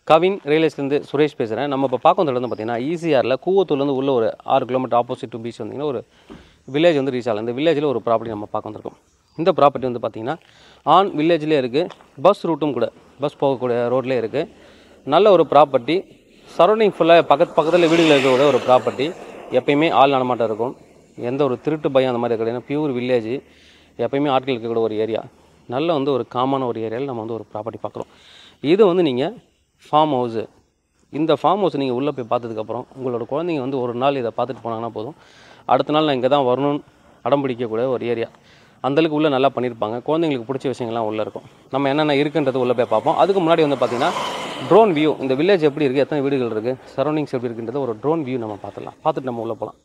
கவின் ரியலைஸ்லேருந்து சுரேஷ் பேசுகிறேன் நம்ம இப்போ பார்க்க வந்து பார்த்தீங்கன்னா ஈசிஆரில் கூவத்தூர்லேருந்து உள்ள ஒரு ஆறு கிலோமீட்டர் ஆப்போசிட் டு பீச் வந்தீங்கன்னா ஒரு வில்லேஜ் வந்து ரீச் ஆகலாம் இந்த வில்லேஜில் ஒரு ப்ராப்பர்ட்டி நம்ம பார்க்க வந்திருக்கோம் இந்த ப்ராப்பர்ட்டி வந்து பார்த்தீங்கன்னா ஆன் வில்லேஜ்லேயே இருக்குது பஸ் ரூட்டும் கூட பஸ் போகக்கூடிய ரோட்லேயே இருக்குது நல்ல ஒரு ப்ராப்பர்ட்டி சரௌண்டிங் ஃபுல்லாக பக்கத்து பக்கத்தில் வீடுகள் இருக்கக்கூடிய ஒரு ப்ராப்பர்ட்டி எப்பயுமே ஆள் நடமாட்டம் இருக்கும் எந்த ஒரு திருட்டு பயம் அந்த மாதிரி கிடையாது பியூர் வில்லேஜ் எப்பயுமே ஆட்கள் இருக்கக்கூடிய ஒரு ஏரியா நல்ல வந்து ஒரு காமான ஒரு ஏரியாவில் நம்ம வந்து ஒரு ப்ராப்பர்ட்டி பார்க்குறோம் இது வந்து நீங்கள் ஃபார்ம் ஹவுஸு இந்த ஃபார்ம் ஹவுஸ் நீங்கள் உள்ளே போய் பார்த்ததுக்கப்புறம் உங்களோட குழந்தைங்க வந்து ஒரு நாள் இதை பார்த்துட்டு போனாங்கன்னா போதும் அடுத்த நாள் நான் இங்கே தான் வரணும்னு அடம் பிடிக்கக்கூடிய ஒரு ஏரியா அந்தளவுக்கு உள்ளே நல்லா பண்ணியிருப்பாங்க குழந்தைங்களுக்கு பிடிச்ச விஷயங்கள்லாம் உள்ளே இருக்கும் நம்ம என்னென்ன இருக்குன்றது உள்ளே போய் பார்ப்போம் அதுக்கு முன்னாடி வந்து பார்த்தீங்கன்னா ட்ரோன் வியூ இந்த வில்லேஜ் எப்படி இருக்குது எத்தனை வீடுகள் இருக்குது சரௌண்டிங்ஸ் எப்படி இருக்குன்றது ஒரு ட்ரோன் வியூ நம்ம பார்த்துடலாம் பார்த்துட்டு நம்ம உள்ளே போகலாம்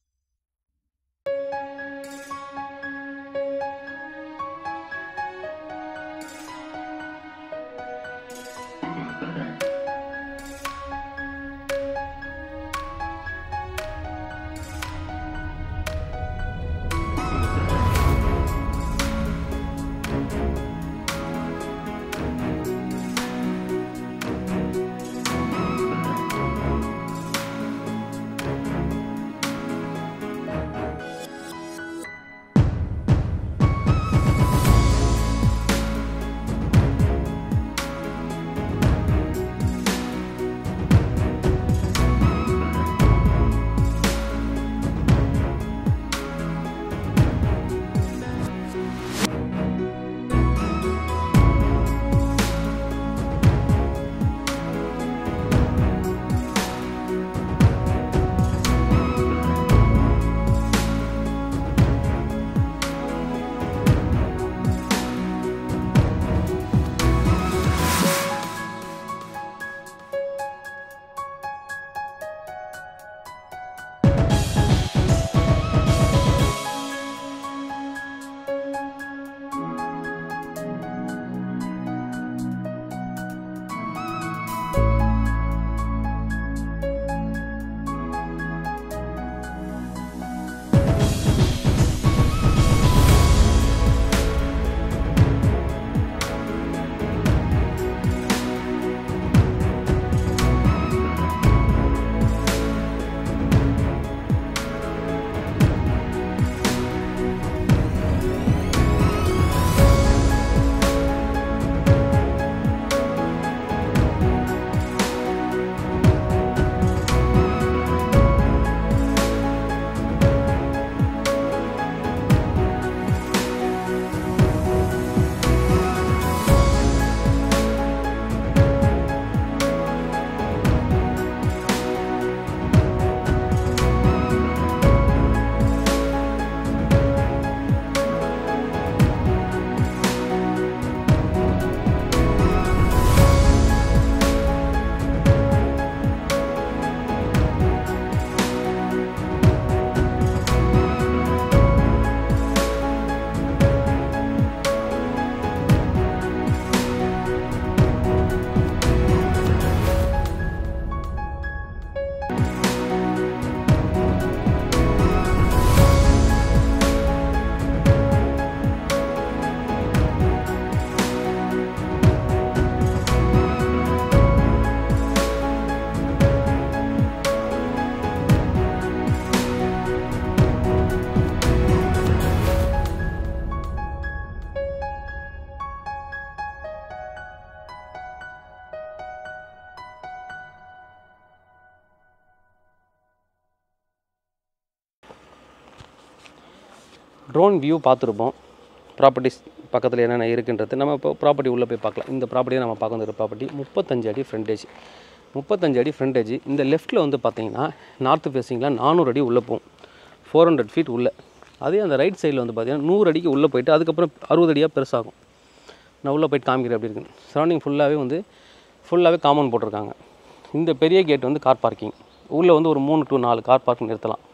ட்ரோன் வியூ பார்த்துருப்போம் ப்ராப்பர்ட்டிஸ் பக்கத்தில் என்னென்ன இருக்குன்றது நம்ம இப்போ ப்ராப்பர்ட்டி உள்ளே போய் பார்க்கலாம் இந்த ப்ராப்பர்ட்டியை நம்ம பார்க்க வந்துருக்க ப்ராப்பர்ட்டி முப்பத்தஞ்சு அடி ஃப்ரண்டேஜ் முப்பத்தஞ்சு அடி ஃப்ரண்டேஜ் இந்த லெஃப்ட்டில் வந்து பார்த்தீங்கன்னா நார்த் ஃபேஸிங்கில் நானூறு அடி உள்ளே போகும் ஃபோர் ஹண்ட்ரட் ஃபீட் உள்ளே அதே அந்த ரைட் சைடில் வந்து பார்த்தீங்கன்னா நூறு அடிக்கு உள்ளே போயிட்டு அதுக்கப்புறம் அறுபது அடியாக பெருசாகும் நான் உள்ளே போயிட்டு காமிக்கிறேன் அப்படி இருக்குன்னு சரௌண்டிங் ஃபுல்லாகவே வந்து ஃபுல்லாகவே காம்பவுண்ட் போட்டிருக்காங்க இந்த பெரிய கேட் வந்து கார் பார்க்கிங் உள்ளே வந்து ஒரு மூணு டு நாலு கார் பார்க்கிங் நிறுத்தலாம்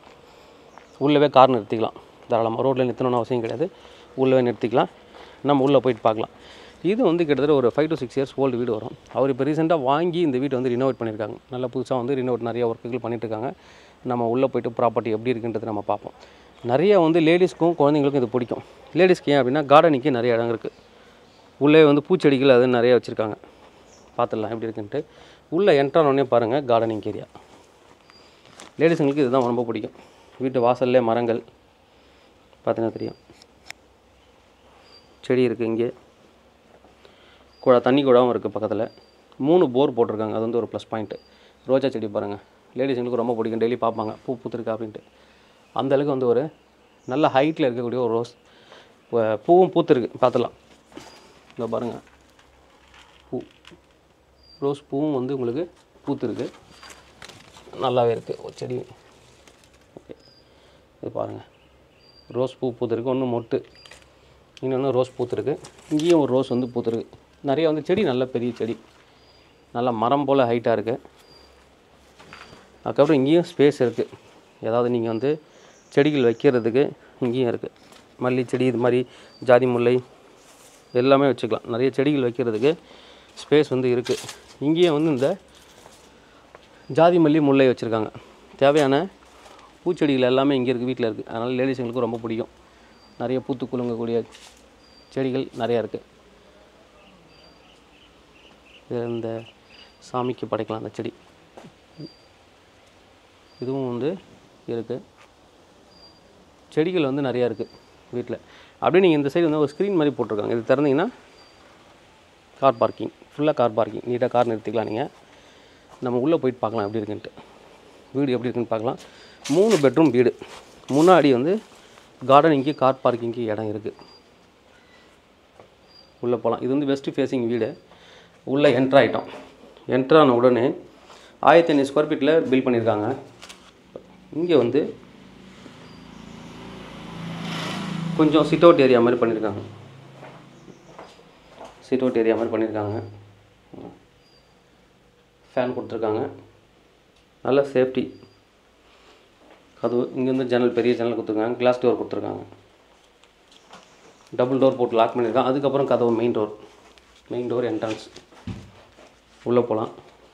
உள்ளவே கார் நிறுத்திக்கலாம் தாராளமாக ரோட்டில் நிறுத்தணும்னு அவசியம் கிடையாது உள்ளவே நிறுத்திக்கலாம் நம்ம உள்ளே போயிட்டு பார்க்கலாம் இது வந்து கிட்டத்தட்ட ஒரு five to six years old வீடு வரும் அவர் இப்போ ரீசெண்டாக வாங்கி இந்த வீட்டை வந்து ரினோவேட் பண்ணியிருக்காங்க நல்லா புதுசாக வந்து ரினோவேட் நிறைய ஒர்க்குகள் பண்ணிட்டு இருக்காங்க நம்ம உள்ளே போயிட்டு ப்ராப்பர்ட்டி எப்படி இருக்குன்றது நம்ம பார்ப்போம் நிறைய வந்து லேடிஸ்க்கும் குழந்தைங்களுக்கும் இது பிடிக்கும் லேடிஸ்க்கு ஏன் அப்படின்னா கார்டனிங்க்கு நிறைய இடம் இருக்குது உள்ளே வந்து பூச்செடிகள் அது நிறைய வச்சுருக்காங்க பார்த்துடலாம் எப்படி இருக்குன்ட்டு உள்ளே என்ட்ரானோடனே பாருங்கள் கார்டனிங் ஏரியா லேடிஸுங்களுக்கு இதுதான் ரொம்ப பிடிக்கும் வீட்டு வாசல்லே மரங்கள் பார்த்தீங்கன்னா தெரியும் செடி இருக்குது இங்கே குழா தண்ணி குழாவும் இருக்குது பக்கத்தில் மூணு போர் போட்டிருக்காங்க அது வந்து ஒரு ப்ளஸ் பாயிண்ட்டு ரோஜா செடி பாருங்கள் லேடிஸுங்களுக்கு ரொம்ப பிடிக்கும் டெய்லி பார்ப்பாங்க பூ பூத்துருக்கா அப்படின்ட்டு அந்த அளவுக்கு வந்து ஒரு நல்ல ஹைட்டில் இருக்கக்கூடிய ஒரு ரோஸ் ப- பூவும் பூத்துருக்கு பார்த்துலாம் இதோ பாருங்கள் பூ ரோஸ் பூவும் வந்து உங்களுக்கு பூத்துருக்கு நல்லாவே இருக்குது ஒரு செடி ஓகே இது பாருங்கள் ரோஸ் பூ பூத்துருக்கு ஒன்று மொட்டு இன்னொன்று ரோஸ் பூத்துருக்கு இங்கேயும் ஒரு ரோஸ் வந்து பூத்துருக்கு நிறைய வந்து செடி நல்ல பெரிய செடி நல்ல மரம் போல் ஹைட்டாக இருக்குது அதுக்கப்புறம் இங்கேயும் ஸ்பேஸ் இருக்குது ஏதாவது நீங்கள் வந்து செடிகள் வைக்கிறதுக்கு இங்கேயும் இருக்குது மல்லி செடி இது மாதிரி ஜாதி முல்லை எல்லாமே வச்சுக்கலாம் நிறைய செடிகள் வைக்கிறதுக்கு ஸ்பேஸ் வந்து இருக்குது இங்கேயும் வந்து இந்த ஜாதி மல்லி முல்லை வச்சுருக்காங்க தேவையான பூச்செடிகள் எல்லாமே இங்கே இருக்குது வீட்டில் இருக்குது அதனால் லேடிஸுங்களுக்கு ரொம்ப பிடிக்கும் நிறைய பூத்து குலுங்கக்கூடிய செடிகள் நிறையா இருக்குது இது இந்த சாமிக்கு படைக்கலாம் அந்த செடி இதுவும் வந்து இருக்குது செடிகள் வந்து நிறையா இருக்குது வீட்டில் அப்படியே நீங்கள் இந்த சைடு வந்து ஒரு ஸ்க்ரீன் மாதிரி போட்டிருக்காங்க இது திறந்தீங்கன்னா கார் பார்க்கிங் ஃபுல்லாக கார் பார்க்கிங் நீட்டாக கார் நிறுத்திக்கலாம் நீங்கள் நம்ம உள்ளே போயிட்டு பார்க்கலாம் எப்படி இருக்குன்ட்டு வீடு எப்படி இருக்குன்னு பார்க்கலாம் மூணு பெட்ரூம் வீடு முன்னாடி வந்து கார்டனிங்க்கு கார் பார்க்கிங்க்கு இடம் இருக்குது உள்ளே போகலாம் இது வந்து வெஸ்ட் ஃபேஸிங் வீடு உள்ளே என்ட்ரு ஆகிட்டோம் என்ட்ரு ஆன உடனே ஆயிரத்தி ஐநூறு ஸ்கொயர் ஃபீட்டில் பில் பண்ணியிருக்காங்க இங்கே வந்து கொஞ்சம் சிட் அவுட் ஏரியா மாதிரி பண்ணியிருக்காங்க சிட் அவுட் ஏரியா மாதிரி பண்ணியிருக்காங்க ஃபேன் கொடுத்துருக்காங்க நல்ல சேஃப்டி கதவு இங்கேருந்து ஜன்னல் பெரிய ஜன்னல் கொடுத்துருக்காங்க கிளாஸ் டோர் கொடுத்துருக்காங்க டபுள் டோர் போட்டு லாக் பண்ணியிருக்காங்க அதுக்கப்புறம் கதவு main door main door entrance உள்ளே போகலாம்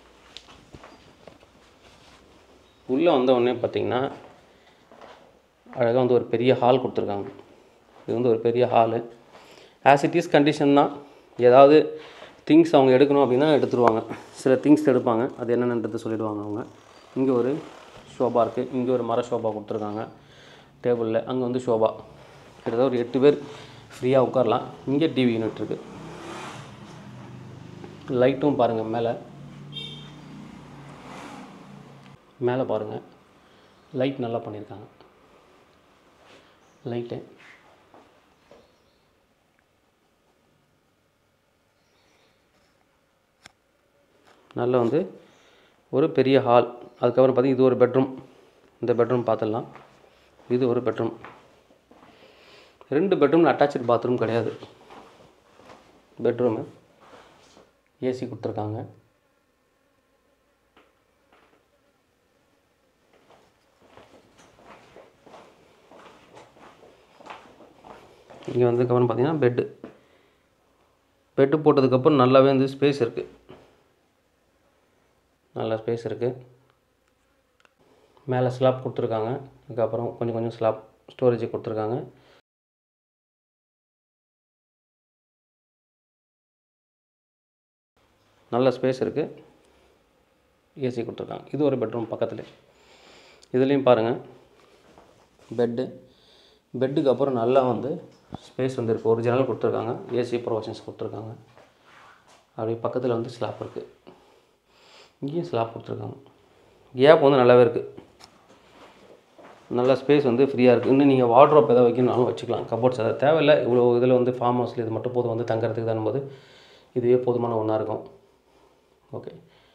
உள்ளே வந்த உடனே பார்த்தீங்கன்னா அழகாக வந்து ஒரு பெரிய ஹால் கொடுத்துருக்காங்க இது வந்து ஒரு பெரிய hall as it is condition தான் ஏதாவது திங்ஸ் அவங்க எடுக்கணும் அப்படின்னா எடுத்துருவாங்க சில திங்ஸ் எடுப்பாங்க அது என்னென்னன்றது சொல்லிடுவாங்க அவங்க இங்கே ஒரு ஷோபா இருக்குது இங்கே ஒரு மர ஷோபா கொடுத்துருக்காங்க டேபிளில் அங்கே வந்து ஷோபா கிட்டத்தட்ட ஒரு எட்டு பேர் ஃப்ரீயாக உட்காரலாம் இங்கே டிவி யூனிட் இருக்குது லைட்டும் பாருங்கள் மேலே மேலே பாருங்கள் லைட் நல்லா பண்ணியிருக்காங்க லைட்டு நல்ல வந்து ஒரு பெரிய ஹால் அதுக்கப்புறம் பார்த்தீங்கன்னா இது ஒரு பெட்ரூம் இந்த பெட்ரூம் பார்த்துடலாம் இது ஒரு பெட்ரூம் ரெண்டு பெட்ரூமில் அட்டாச்சு பாத்ரூம் கிடையாது பெட்ரூமு ஏசி கொடுத்துருக்காங்க இங்கே வந்ததுக்கப்புறம் பார்த்தீங்கன்னா பெட்டு பெட்டு போட்டதுக்கப்புறம் நல்லாவே வந்து ஸ்பேஸ் இருக்குது நல்லா ஸ்பேஸ் இருக்குது மேலே ஸ்லாப் கொடுத்துருக்காங்க அதுக்கப்புறம் கொஞ்சம் கொஞ்சம் ஸ்லாப் ஸ்டோரேஜ் கொடுத்துருக்காங்க நல்ல ஸ்பேஸ் இருக்குது ஏசி கொடுத்துருக்காங்க இது ஒரு பெட்ரூம் பக்கத்தில் இதுலேயும் பாருங்கள் பெட்டு பெட்டுக்கு அப்புறம் நல்லா வந்து ஸ்பேஸ் வந்து இருக்குது ஒரு ஜன்னல் கொடுத்துருக்காங்க ஏசி ப்ரொவிஷன்ஸ் கொடுத்துருக்காங்க அப்படியே பக்கத்தில் வந்து ஸ்லாப் இருக்குது இங்கேயும் ஸ்லாப் கொடுத்துருக்காங்க கேப் வந்து நல்லாவே இருக்குது நல்ல ஸ்பேஸ் வந்து ஃப்ரீயாக இருக்குது இன்னும் நீங்கள் வார்ட்ரோப் எதாவது வைக்கணும்னாலும் வச்சுக்கலாம் கபோர்ட்ஸ் எதாவது தேவையில்லை இவ்வளோ இதில் வந்து ஃபார்ம் ஹவுஸில் இது மட்டும் போதும் வந்து தங்குறதுக்கு தான் போது இதுவே போதுமான ஒன்றா இருக்கும் ஓகே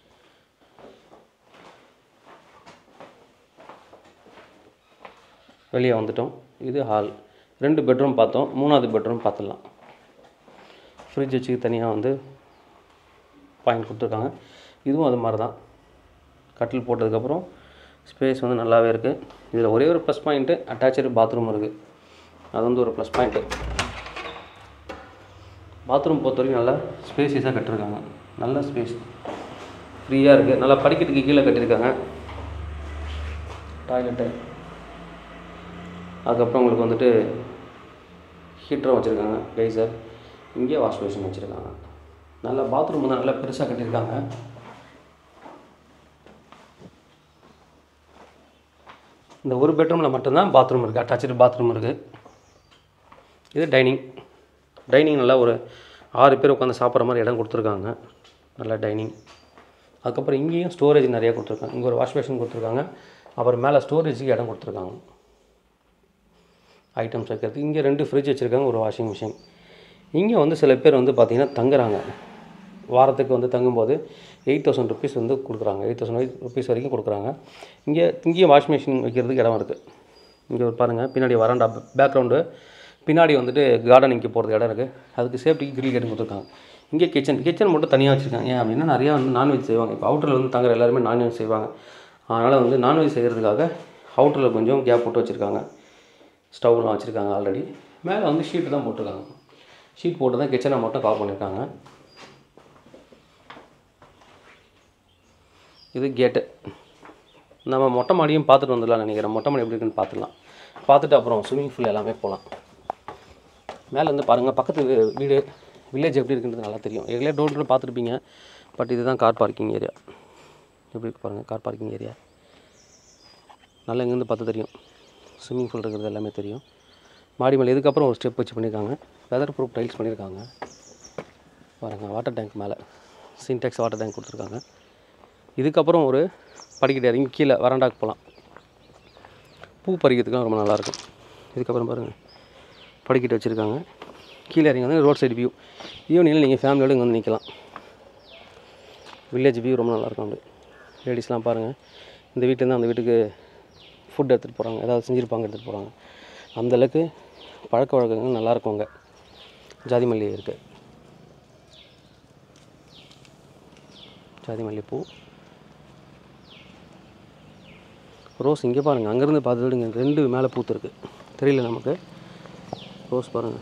வெளியே வந்துட்டோம் இது ஹால் ரெண்டு பெட்ரூம் பார்த்தோம் மூணாவது பெட்ரூம் பார்த்துடலாம் ஃப்ரிட்ஜ் வச்சுக்கு தனியாக வந்து பாயிண்ட் கொடுத்துருக்காங்க இதுவும் அது மாதிரி தான் கட்டில் போட்டதுக்கப்புறம் ஸ்பேஸ் வந்து நல்லாவே இருக்குது இதில் ஒரே ஒரு ப்ளஸ் பாயிண்ட்டு அட்டாச்சு பாத்ரூம் இருக்குது அது வந்து ஒரு ப்ளஸ் பாயிண்ட்டு பாத்ரூம் பொறுத்த வரைக்கும் நல்லா ஸ்பேசியஸாக கட்டிருக்காங்க நல்ல ஸ்பேஸ் ஃப்ரீயாக இருக்குது நல்லா படிக்கட்டுக்கு கீழே கட்டியிருக்காங்க டாய்லெட்டு அதுக்கப்புறம் உங்களுக்கு வந்துட்டு ஹீட்டரும் வச்சுருக்காங்க கைசர் இங்கே வாஷ் பேஷன் வச்சுருக்காங்க நல்ல பாத்ரூம் வந்து நல்லா பெருசாக கட்டியிருக்காங்க இந்த ஒரு பெட்ரூமில் மட்டும்தான் பாத்ரூம் இருக்குது அட்டாச்சு பாத்ரூம் இருக்குது இது டைனிங் டைனிங் நல்லா ஒரு ஆறு பேர் உட்காந்து சாப்பிட்ற மாதிரி இடம் கொடுத்துருக்காங்க நல்லா டைனிங் அதுக்கப்புறம் இங்கேயும் ஸ்டோரேஜ் நிறைய கொடுத்துருக்காங்க இங்கே ஒரு வாஷ் பேஷன் கொடுத்துருக்காங்க அப்புறம் மேலே ஸ்டோரேஜுக்கு இடம் கொடுத்துருக்காங்க ஐட்டம்ஸ் வைக்கிறதுக்கு இங்கே ரெண்டு ஃப்ரிட்ஜ் வச்சுருக்காங்க ஒரு வாஷிங் மிஷின் இங்கே வந்து சில பேர் வந்து பார்த்திங்கன்னா தங்குறாங்க வாரத்துக்கு வந்து தங்கும்போது எயிட் தௌசண்ட் ருபீஸ் வந்து கொடுக்குறாங்க எயிட் தௌசண்ட் ருபீஸ் வரைக்கும் கொடுக்குறாங்க இங்கே இங்கேயும் வாஷ் மிஷின் வைக்கிறதுக்கு இடம் இருக்குது இங்கே ஒரு பாருங்கள் பின்னாடி வராண்டா பேக்ரவுண்டு பின்னாடி வந்துட்டு கார்டனிங்க்கு போகிறது இடம் இருக்குது அதுக்கு சேஃப்டிக்கு கிரில் கேட்டு கொடுத்துருக்காங்க இங்கே கிச்சன் கிச்சன் மட்டும் தனியாக வச்சுருக்காங்க ஏன் அப்படின்னா நிறையா வந்து நான்வெஜ் செய்வாங்க இப்போ அவுட்டரில் வந்து தங்குற எல்லாருமே நான்வெஜ் செய்வாங்க அதனால் வந்து நான்வெஜ் செய்கிறதுக்காக அவுட்டரில் கொஞ்சம் கேப் போட்டு வச்சுருக்காங்க ஸ்டவ்லாம் வச்சுருக்காங்க ஆல்ரெடி மேலே வந்து ஷீட்டு தான் போட்டிருக்காங்க ஷீட் போட்டு தான் கிச்சனை மட்டும் கவர் பண்ணியிருக்காங்க இது கேட்டு நம்ம மொட்டை மாடியும் பார்த்துட்டு வந்துடலாம் நினைக்கிறேன் மொட்டை மாடி எப்படி இருக்குன்னு பார்த்துடலாம் பார்த்துட்டு அப்புறம் ஸ்விம்மிங் பூல் எல்லாமே போகலாம் மேலே வந்து பாருங்கள் பக்கத்து வீ- வீடு வில்லேஜ் எப்படி இருக்குன்றது நல்லா தெரியும் எங்களே டோர் பார்த்துருப்பீங்க பட் இதுதான் கார் பார்க்கிங் ஏரியா எப்படி இருக்கு பாருங்கள் கார் பார்க்கிங் ஏரியா நல்லா இங்கேருந்து பார்த்து தெரியும் ஸ்விம்மிங் பூல் இருக்கிறது எல்லாமே தெரியும் மாடி மேலே இதுக்கப்புறம் ஒரு ஸ்டெப் வச்சு பண்ணியிருக்காங்க வெதர் ப்ரூஃப் டைல்ஸ் பண்ணியிருக்காங்க பாருங்கள் வாட்டர் டேங்க் மேலே சின்டெக்ஸ் வாட்டர் டேங்க் கொடுத்துருக்காங்க இதுக்கப்புறம் ஒரு படிக்கட்டு இறங்கி கீழே வராண்டாக்கு போகலாம் பூ பறிக்கிறதுக்குலாம் ரொம்ப நல்லாயிருக்கும் இதுக்கப்புறம் பாருங்கள் படிக்கட்டு வச்சுருக்காங்க கீழே இறங்கி வந்து ரோட் சைடு வியூ ஈவினிங்கில் நீங்கள் ஃபேமிலியோடு இங்கே வந்து நிற்கலாம் வில்லேஜ் வியூ ரொம்ப நல்லாயிருக்கும் அப்படி லேடிஸ்லாம் பாருங்கள் இந்த வீட்டிலேருந்து அந்த வீட்டுக்கு ஃபுட் எடுத்துகிட்டு போகிறாங்க ஏதாவது செஞ்சுருப்பாங்க எடுத்துகிட்டு போகிறாங்க அந்தளவுக்கு பழக்க வழக்கங்கள் நல்லாயிருக்கும் அங்கே ஜாதி மல்லி இருக்குது ஜாதி மல்லிகைப்பூ ரோஸ் இங்கே பாருங்கள் அங்கேருந்து பார்த்துடுங்க ரெண்டு மேலே பூத்துருக்கு தெரியல நமக்கு ரோஸ் பாருங்கள்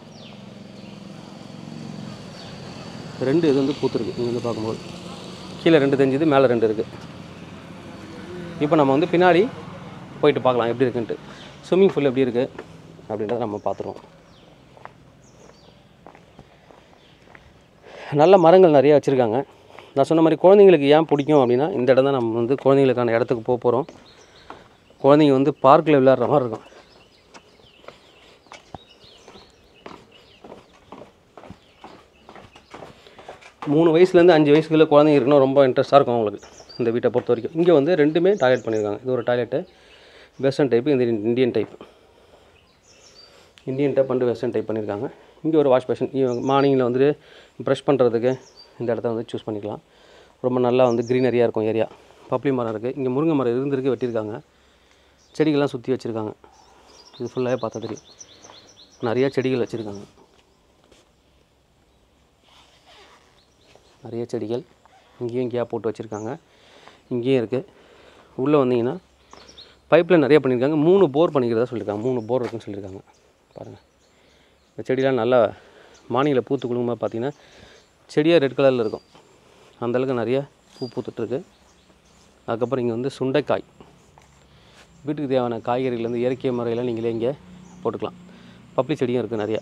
ரெண்டு இது வந்து பூத்துருக்கு இங்கேருந்து பார்க்கும்போது கீழே ரெண்டு தெரிஞ்சுது மேலே ரெண்டு இருக்குது இப்போ நம்ம வந்து பின்னாடி போயிட்டு பார்க்கலாம் எப்படி இருக்குன்ட்டு ஸ்விம்மிங் பூல் எப்படி இருக்குது அப்படின்றத நம்ம பார்த்துருவோம் நல்ல மரங்கள் நிறைய வச்சுருக்காங்க நான் சொன்ன மாதிரி குழந்தைங்களுக்கு ஏன் பிடிக்கும் அப்படின்னா இந்த இடம் தான் நம்ம வந்து குழந்தைங்களுக்கான இடத்துக்கு போக போகிறோம் குழந்தைங்க வந்து பார்க்கில் விளையாடுற மாதிரி இருக்கும் மூணு வயசுலேருந்து அஞ்சு வயசுக்குள்ள குழந்தைங்க இருக்கணும் ரொம்ப இன்ட்ரெஸ்ட்டாக இருக்கும் அவங்களுக்கு இந்த வீட்டை பொறுத்த வரைக்கும் இங்கே வந்து ரெண்டுமே டாய்லெட் பண்ணியிருக்காங்க இது ஒரு டாய்லெட்டு வெஸ்டர்ன் டைப்பு இந்த Indian type Indian type and western type பண்ணியிருக்காங்க இங்கே ஒரு வாஷ் பேஷன் மார்னிங்கில் வந்துட்டு ப்ரஷ் பண்ணுறதுக்கு இந்த இடத்த வந்து சூஸ் பண்ணிக்கலாம் ரொம்ப நல்லா வந்து க்ரீனரியாக இருக்கும் ஏரியா பப்ளி மரம் இருக்குது இங்கே முருங்கை மரம் இருந்திருக்கு வெட்டியிருக்காங்க செடிகள்லாம் சுற்றி வச்சுருக்காங்க இது ஃபுல்லாகவே பார்த்தா தெரியும் நிறைய செடிகள் வச்சுருக்காங்க நிறைய செடிகள் இங்கேயும் கேப் போட்டு வச்சுருக்காங்க இங்கேயும் இருக்குது உள்ளே வந்தீங்கன்னா பைப்பில் நிறைய பண்ணியிருக்காங்க மூணு போர் பண்ணிக்கிறதா சொல்லியிருக்காங்க மூணு போர் இருக்குன்னு சொல்லியிருக்காங்க பாருங்கள் இந்த செடியெலாம் நல்லா மானியில் பூத்து குலுங்கும்போது பார்த்தீங்கன்னா செடியாக ரெட் கலரில் இருக்கும் அந்தளவுக்கு நிறைய பூ பூத்துட்ருக்கு அதுக்கப்புறம் இங்கே வந்து சுண்டைக்காய் வீட்டுக்கு தேவையான காய்கறிகள் இயற்கை முறையில் நீங்களே இங்கே போட்டுக்கலாம் பப்ளி செடியும் இருக்குது நிறையா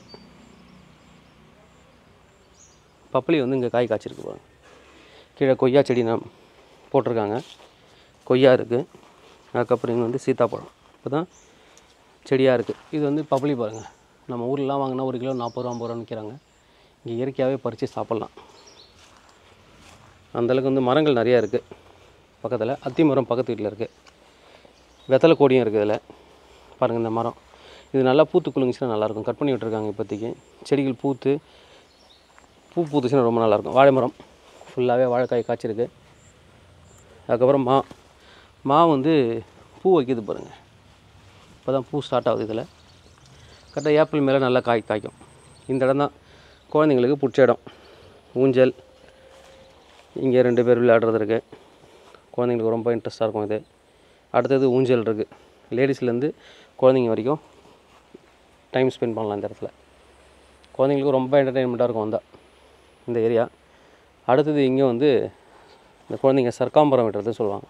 பப்ளி வந்து இங்கே காய் காய்ச்சிருக்கு பாருங்க கீழே கொய்யா செடி நான் போட்டிருக்காங்க கொய்யா இருக்குது அதுக்கப்புறம் இங்கே வந்து சீத்தாப்பழம் இப்போ தான் செடியாக இருக்குது இது வந்து பப்ளி பாருங்கள் நம்ம ஊர்லலாம் வாங்கினா ஒரு கிலோ நாற்பது ரூபா ஐம்பது ரூபா விற்கிறாங்க இங்கே இயற்கையாகவே பறித்து சாப்பிட்லாம் அந்தளவுக்கு வந்து மரங்கள் நிறையா இருக்குது பக்கத்தில் அத்தி மரம் பக்கத்து வீட்டில் இருக்குது வெத்தலை கொடியும் இருக்குது இதில் பாருங்கள் இந்த மரம் இது நல்லா பூத்து குலுங்குச்சுன்னா நல்லாயிருக்கும் கட் பண்ணி விட்டுருக்காங்க இப்போதைக்கு செடிகள் பூத்து பூ பூத்துச்சுன்னா ரொம்ப நல்லாயிருக்கும் வாழை மரம் ஃபுல்லாகவே வாழைக்காய் காய்ச்சிருக்கு அதுக்கப்புறம் மா மா வந்து பூ வைக்கிது பாருங்கள் இப்போ தான் பூ ஸ்டார்ட் ஆகுது இதில் கரெக்டாக ஏப்ரல் மேலே நல்லா காய் காய்க்கும் இந்த இடம் தான் குழந்தைங்களுக்கு பிடிச்ச இடம் ஊஞ்சல் இங்கே ரெண்டு பேர் விளையாடுறது இருக்குது குழந்தைங்களுக்கு ரொம்ப இன்ட்ரெஸ்ட்டாக இருக்கும் இது அடுத்தது ஊஞ்சல் இருக்குது லேடிஸ்லேருந்து குழந்தைங்க வரைக்கும் டைம் ஸ்பெண்ட் பண்ணலாம் இந்த இடத்துல குழந்தைங்களுக்கு ரொம்ப என்டர்டெயின்மெண்ட்டாக இருக்கும் வந்தால் இந்த ஏரியா அடுத்தது இங்கே வந்து இந்த குழந்தைங்க சர்க்காம்பரம் விடுறது சொல்லுவாங்க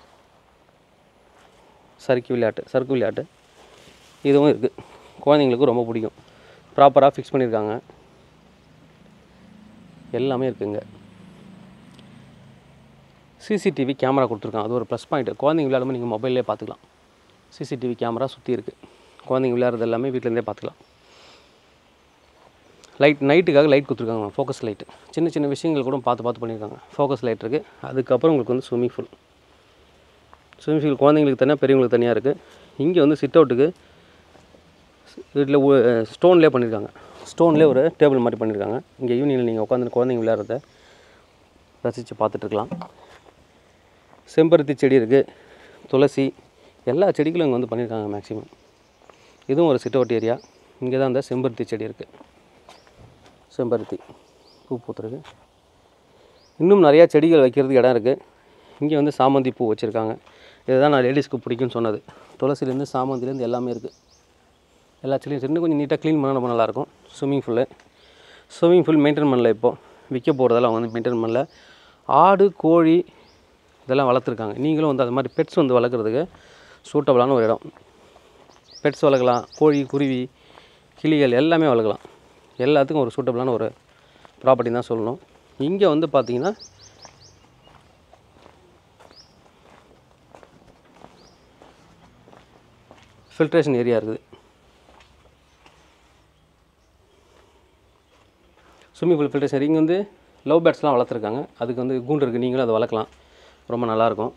சறுக்கி விளையாட்டு சறுக்கு விளையாட்டு இதுவும் இருக்குது குழந்தைங்களுக்கு ரொம்ப பிடிக்கும் ப்ராப்பராக ஃபிக்ஸ் பண்ணியிருக்காங்க எல்லாமே இருக்குங்க சிசிடிவி கேமரா கொடுத்துருக்காங்க அது ஒரு ப்ளஸ் பாயிண்ட் குழந்தைங்க விளையாடும்போது நீங்கள் மொபைல்லே பார்த்துக்கலாம் சிசிடிவி கேமரா சுற்றி இருக்குது குழந்தைங்க விளையாடுறது எல்லாமே வீட்டிலேருந்தே பார்த்துக்கலாம் லைட் நைட்டுக்காக லைட் கொடுத்துருக்காங்க ஃபோக்கஸ் லைட்டு சின்ன சின்ன விஷயங்கள் கூட பார்த்து பார்த்து பண்ணியிருக்காங்க ஃபோக்கஸ் லைட் இருக்குது அதுக்கப்புறம் உங்களுக்கு வந்து ஸ்விம்மிங் பூல் ஸ்விம்மிங் பூல் குழந்தைங்களுக்கு தனியாக பெரியவங்களுக்கு தனியாக இருக்குது இங்கே வந்து சிட் அவுட்டுக்கு வீட்டில் ஸ்டோன்லேயே பண்ணியிருக்காங்க ஸ்டோன்லேயே ஒரு டேபிள் மாதிரி பண்ணியிருக்காங்க இங்கே ஈவினிங்கில் நீங்கள் உட்காந்து குழந்தைங்க விளையாடுறத ரசித்து பார்த்துட்டு இருக்கலாம் செம்பருத்தி செடி இருக்குது துளசி எல்லா செடிகளும் இங்கே வந்து பண்ணியிருக்காங்க மேக்ஸிமம் இதுவும் ஒரு சிட் அவுட் ஏரியா இங்கே தான் அந்த செம்பருத்தி செடி இருக்குது செம்பருத்தி பூ பூத்துருக்கு இன்னும் நிறையா செடிகள் வைக்கிறதுக்கு இடம் இருக்குது இங்கே வந்து சாமந்தி பூ வச்சுருக்காங்க இதுதான் நான் லேடிஸ்க்கு பிடிக்கும்னு சொன்னது துளசிலேருந்து சாமந்திலேருந்து எல்லாமே இருக்குது எல்லா செடியும் இன்னும் கொஞ்சம் நீட்டாக க்ளீன் பண்ணால் ரொம்ப நல்லாயிருக்கும் swimming pool swimming pool maintain பண்ணல இப்போது விற்க போகிறதெல்லாம் அவங்க வந்து மெயின்டைன் பண்ணல ஆடு கோழி இதெல்லாம் வளர்த்துருக்காங்க நீங்களும் வந்து அது மாதிரி பெட்ஸ் வந்து வளர்க்குறதுக்கு சூட்டபுளான ஒரு இடம் பெட்ஸ் வளர்க்கலாம் கோழி குருவி கிளிகள் எல்லாமே வளர்க்கலாம் எல்லாத்துக்கும் ஒரு சூட்டபுளான ஒரு ப்ராப்பர்ட்டி தான் சொல்லணும் இங்கே வந்து பார்த்தீங்கன்னா ஃபில்ட்ரேஷன் ஏரியா இருக்குது ஸ்விம்மிங் பூல் ஃபில்ட்ரேஷன் இங்கே வந்து லவ் பேர்ட்ஸ்லாம் வளர்த்துருக்காங்க அதுக்கு வந்து கூண்டு இருக்குது நீங்களும் அதை வளர்க்கலாம் ரொம்ப நல்லாயிருக்கும்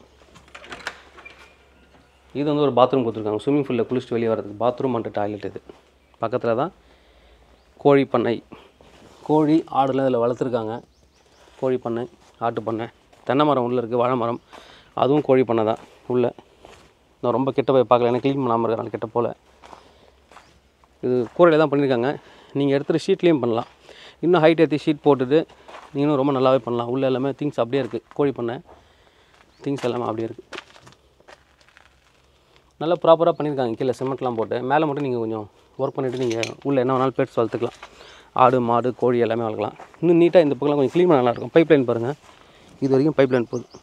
இது வந்து ஒரு பாத்ரூம் கொடுத்துருக்காங்க ஸ்விம்மிங் பூலில் குளிச்சுட்டு வெளியே வரதுக்கு பாத்ரூம் அண்ட் டாய்லெட் இது பக்கத்தில் தான் கோழி பண்ணை கோழி ஆடுலாம் இதில் வளர்த்துருக்காங்க கோழி பண்ணை ஆட்டு பண்ணை தென்னை மரம் உள்ளே இருக்குது வாழை மரம் அதுவும் கோழி பண்ணை தான் உள்ளே நான் ரொம்ப கிட்ட போய் பார்க்கல ஏன்னா க்ளீன் பண்ணாமல் இருக்கிறனால கிட்ட போல் இது கூரையில் தான் பண்ணியிருக்காங்க நீங்கள் எடுத்துகிட்டு ஷீட்லேயும் பண்ணலாம் இன்னும் ஹைட் ஏற்றி ஷீட் போட்டுட்டு நீங்களும் ரொம்ப நல்லாவே பண்ணலாம் உள்ளே எல்லாமே திங்ஸ் அப்படியே இருக்குது கோழி பண்ணை திங்ஸ் எல்லாமே அப்படியே இருக்குது நல்லா ப்ராப்பராக பண்ணியிருக்காங்க கீழே சிமெண்ட்லாம் போட்டு மேலே மட்டும் நீங்கள் கொஞ்சம் ஒர்க் பண்ணிவிட்டு நீங்கள் உள்ளே என்ன வேணாலும் பெட்ஸ் வளர்த்துக்கலாம் ஆடு மாடு கோழி எல்லாமே வளர்க்கலாம் இன்னும் நீட்டாக இந்த பக்கம்லாம் கொஞ்சம் க்ளீன் பண்ண நல்லாயிருக்கும் பைப் லைன் பாருங்கள் இது வரைக்கும் பைப் லைன் போகுது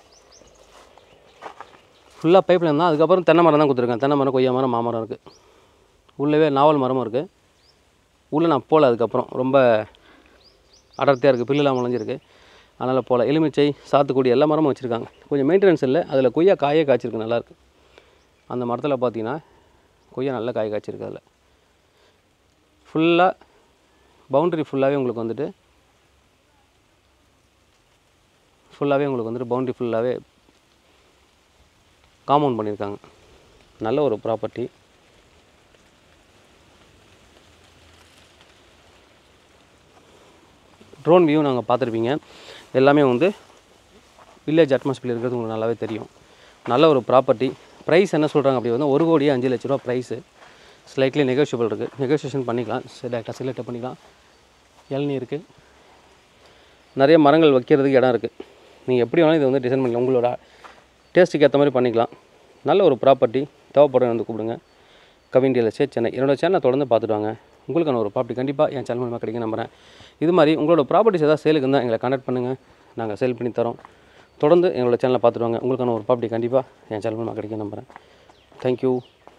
ஃபுல்லாக பைப் லைன் தான் அதுக்கப்புறம் தென்னை மரம் தான் கொடுத்துருக்கேன் தென்னை மரம் கொய்யா மரம் மாமரம் இருக்குது உள்ளவே நாவல் மரமும் இருக்குது உள்ளே நான் போகல அதுக்கப்புறம் ரொம்ப அடர்த்தியாக இருக்குது பில்லுலாம் முளைஞ்சிருக்கு அதனால் போகல எலுமிச்சை சாத்துக்குடி எல்லா மரமும் வச்சுருக்காங்க கொஞ்சம் மெயின்டெனன்ஸ் இல்லை அதில் கொய்யா காயே காய்ச்சிருக்கு நல்லாயிருக்கு அந்த மரத்தில் பார்த்தீங்கன்னா கொய்யா நல்ல காய் காய்ச்சிருக்கு அதில் ஃபுல்லாக பவுண்ட்ரி ஃபுல்லாகவே உங்களுக்கு வந்துட்டு ஃபுல்லாகவே உங்களுக்கு வந்துட்டு பவுண்ட்ரி ஃபுல்லாகவே காம்பவுண்ட் பண்ணியிருக்காங்க நல்ல ஒரு ப்ராப்பர்ட்டி ட்ரோன் வியூ நாங்கள் பார்த்துருப்பீங்க எல்லாமே வந்து வில்லேஜ் அட்மாஸ்பியர் இருக்கிறது உங்களுக்கு நல்லாவே தெரியும் நல்ல ஒரு ப்ராப்பர்ட்டி ப்ரைஸ் என்ன சொல்கிறாங்க அப்படி வந்து ஒரு கோடியே அஞ்சு லட்ச ரூபா ப்ரைஸு ஸ்லைட்லி நெகோஷியபிள் இருக்குது நெகோஷியேஷன் பண்ணிக்கலாம் டேரெக்டாக செலக்ட் பண்ணிக்கலாம் இளநீ இருக்குது நிறைய மரங்கள் வைக்கிறதுக்கு இடம் இருக்குது நீங்கள் எப்படி வேணாலும் இதை வந்து டிசைன் பண்ணிக்கலாம் உங்களோட டேஸ்ட்டுக்கு ஏற்ற மாதிரி பண்ணிக்கலாம் நல்ல ஒரு ப்ராப்பர்ட்டி தேவைப்படுறவங்க வந்து கூப்பிடுங்க கவின் ரியல் எஸ்டேட் சென்னை என்னோட சேனலை தொடர்ந்து பார்த்துட்டு வாங்க உங்களுக்கான ஒரு ப்ராப்பர்ட்டி கண்டிப்பாக என் சேனல் மூலமாக கிடைக்கும் நம்புறேன் இது மாதிரி உங்களோட ப்ராப்பர்ட்டிஸ் ஏதாவது சேலுக்கு இருந்தால் எங்களை கான்டாக்ட் பண்ணுங்கள் நாங்கள் சேல் பண்ணி தரோம் தொடர்ந்து எங்களோட சேனலை பார்த்துட்டு வாங்க உங்களுக்கான ஒரு ப்ராப்பர்ட்டி கண்டிப்பாக என் சேனல் மூலமாக கிடைக்கும் நம்புறேன் தேங்க்யூ